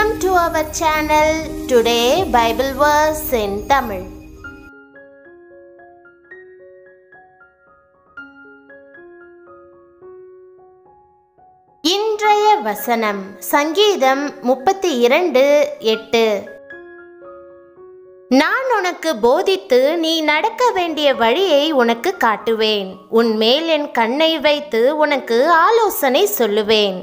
Welcome to our channel. Today Bible verse in Tamil. இன்றைய வசனம் சங்கீதம் முப்பத்தி இரண்டு எட்டு நான் உனக்கு போதித்து நீ நடக்க வேண்டிய வழியை உனக்கு காட்டுவேன் உன் மேல் என் கண்ணை வைத்து உனக்கு ஆலோசனை சொல்லுவேன்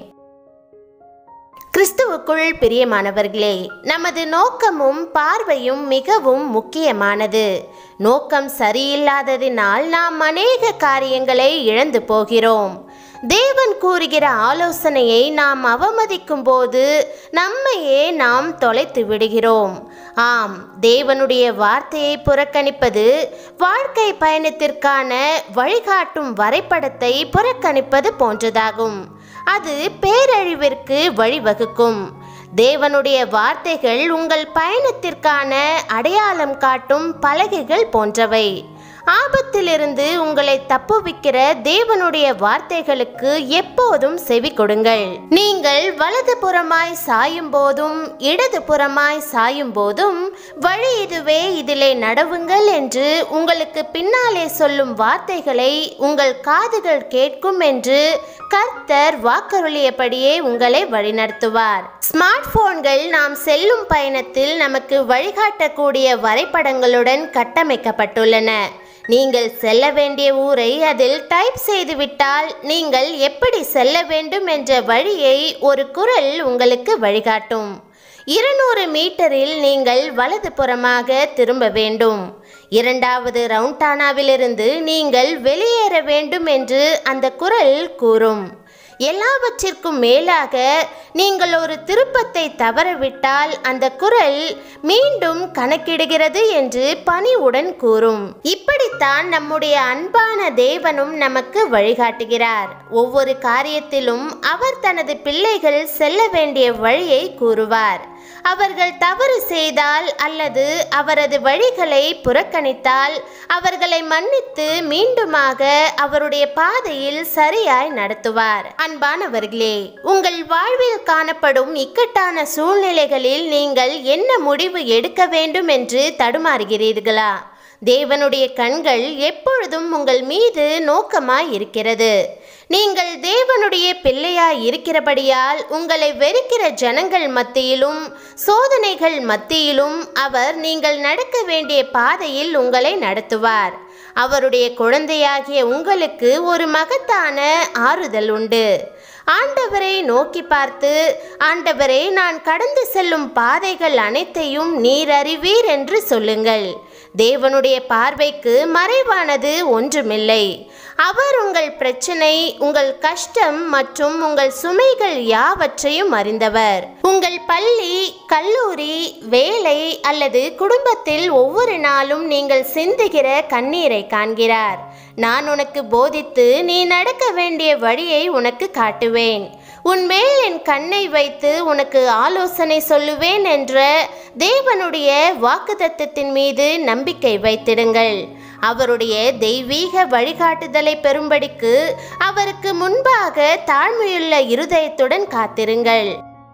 கிறிஸ்துவுக்குள் பிரியமானவர்களே நமது நோக்கமும் பார்வையும் மிகவும் முக்கியமானது நோக்கம் சரியில்லாததினால் நாம் அநேக காரியங்களை இழந்து போகிறோம் தேவன் கூறுகிற ஆலோசனையை நாம் அவமதிக்கும் போது நம்மையே நாம் தொலைத்து விடுகிறோம் ஆம் தேவனுடைய வார்த்தையை புறக்கணிப்பது வாழ்க்கை பயணத்திற்கான வழிகாட்டும் வரைபடத்தை புறக்கணிப்பது போன்றதாகும் அது பேரழிவிற்கு வழிவகுக்கும் தேவனுடைய வார்த்தைகள் உங்கள் பயணத்திற்கான அடையாளம் காட்டும் பலகைகள் போன்றவை ஆபத்திலிருந்து உங்களை தப்புவிக்கிற தேவனுடைய வார்த்தைகளுக்கு எப்போதும் செவி கொடுங்கள் நீங்கள் வலது புறமாய் சாயும் போதும் இடது புறமாய் சாயும் போதும் வழி இதுவே இதிலே நடவுங்கள் என்று உங்களுக்கு பின்னாலே சொல்லும் வார்த்தைகளை உங்கள் காதுகள் கேட்கும் என்று கர்த்தர் வாக்கருளியபடியே உங்களை வழிநடத்துவார் ஸ்மார்ட் போன்கள் நாம் செல்லும் பயணத்தில் நமக்கு வழிகாட்டக்கூடிய வரைபடங்களுடன் கட்டமைக்கப்பட்டுள்ளன நீங்கள் செல்ல வேண்டிய ஊரை அதில் டைப் செய்துவிட்டால் நீங்கள் எப்படி செல்ல வேண்டும் என்ற வழியை ஒரு குரல் உங்களுக்கு வழிகாட்டும் இருநூறு மீட்டரில் நீங்கள் வலது புறமாக திரும்ப வேண்டும் இரண்டாவது ரவுண்டானாவிலிருந்து நீங்கள் வெளியேற வேண்டும் என்று அந்த குரல் கூறும் எல்லாவற்றிற்கும் மேலாக நீங்கள் ஒரு திருப்பத்தை தவறவிட்டால் அந்த குரல் மீண்டும் கணக்கிடுகிறது என்று பணிவுடன் கூறும் இப்படித்தான் நம்முடைய அன்பான தேவனும் நமக்கு வழிகாட்டுகிறார் ஒவ்வொரு காரியத்திலும் அவர் தனது பிள்ளைகள் செல்ல வேண்டிய வழியை கூறுவார் அவர்கள் தவறு செய்தால் அல்லது அவரது வழிகளை புறக்கணித்தால் அவர்களை மன்னித்து மீண்டுமாக அவருடைய பாதையில் சரியாய் நடத்துவார் அன்பானவர்களே உங்கள் வாழ்வில் காணப்படும் இக்கட்டான சூழ்நிலைகளில் நீங்கள் என்ன முடிவு எடுக்க வேண்டும் என்று தடுமாறுகிறீர்களா தேவனுடைய கண்கள் எப்பொழுதும் உங்கள் மீது நோக்கமாய் இருக்கிறது நீங்கள் தேவனுடைய பிள்ளையாய் இருக்கிறபடியால் உங்களை வெறுக்கிற ஜனங்கள் மத்தியிலும் சோதனைகள் மத்தியிலும் அவர் நீங்கள் நடக்க வேண்டிய பாதையில் உங்களை நடத்துவார் அவருடைய குழந்தையாகிய உங்களுக்கு ஒரு மகத்தான ஆறுதல் உண்டு ஆண்டவரை நோக்கி பார்த்து ஆண்டவரே நான் கடந்து செல்லும் பாதைகள் அனைத்தையும் நீர் அறிவீர் என்று சொல்லுங்கள் தேவனுடைய பார்வைக்கு மறைவானது ஒன்றுமில்லை அவர் உங்கள் பிரச்சனை உங்கள் கஷ்டம் மற்றும் உங்கள் சுமைகள் யாவற்றையும் அறிந்தவர் உங்கள் பள்ளி கல்லூரி வேலை அல்லது குடும்பத்தில் ஒவ்வொரு நாளும் நீங்கள் சிந்துகிற கண்ணீரை காண்கிறார் நான் உனக்கு போதித்து நீ நடக்க வேண்டிய வழியை உனக்கு காட்டுவேன் உன் மேல் என் கண்ணை வைத்து உனக்கு ஆலோசனை சொல்லுவேன் என்ற தேவனுடைய வாக்குத்தத்தத்தின் மீது நம்பிக்கை வைத்திடுங்கள் அவருடைய தெய்வீக வழிகாட்டுதலை பெறும்படிக்கு அவருக்கு முன்பாக தாழ்மையுள்ள இருதயத்துடன் காத்திருங்கள்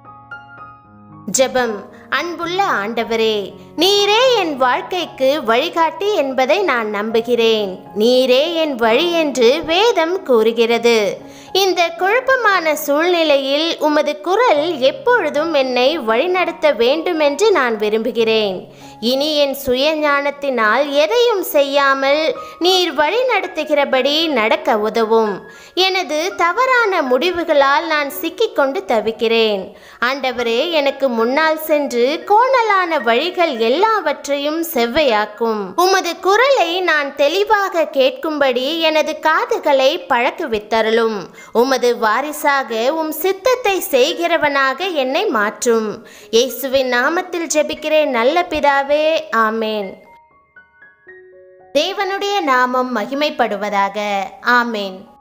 ஜெபம் அன்புள்ள ஆண்டவரே நீரே என் வாழ்க்கைக்கு வழிகாட்டி என்பதை நான் நம்புகிறேன் நீரே என் வழி என்று வேதம் கூறுகிறது இந்த குழப்பமான சூழ்நிலையில் உமது குரல் எப்பொழுதும் என்னை வழிநடத்த வேண்டும் என்று நான் விரும்புகிறேன் இனி என் சுய ஞானத்தினால் எதையும் செய்யாமல் நீர் வழி நடத்துகிறபடி நடக்க உதவும் எனது தவறான முடிவுகளால் நான் சிக்கிக்கொண்டு தவிக்கிறேன் ஆண்டவரே எனக்கு முன்னால் சென்று கோணலான வழிகள் எல்லாவற்றையும் செவ்வையாக்கும் உமது குரலை நான் தெளிவாக கேட்கும்படி எனது காதுகளை பழக்குவித்தருளும் உமது வாரிசாக உம் சித்தத்தை செய்கிறவனாக என்னை மாற்றும் இயேசுவின் நாமத்தில் ஜெபிக்கிறேன் நல்ல பிதாவே ஆமேன் தேவனுடைய நாமம் மகிமைப்படுவதாக ஆமேன்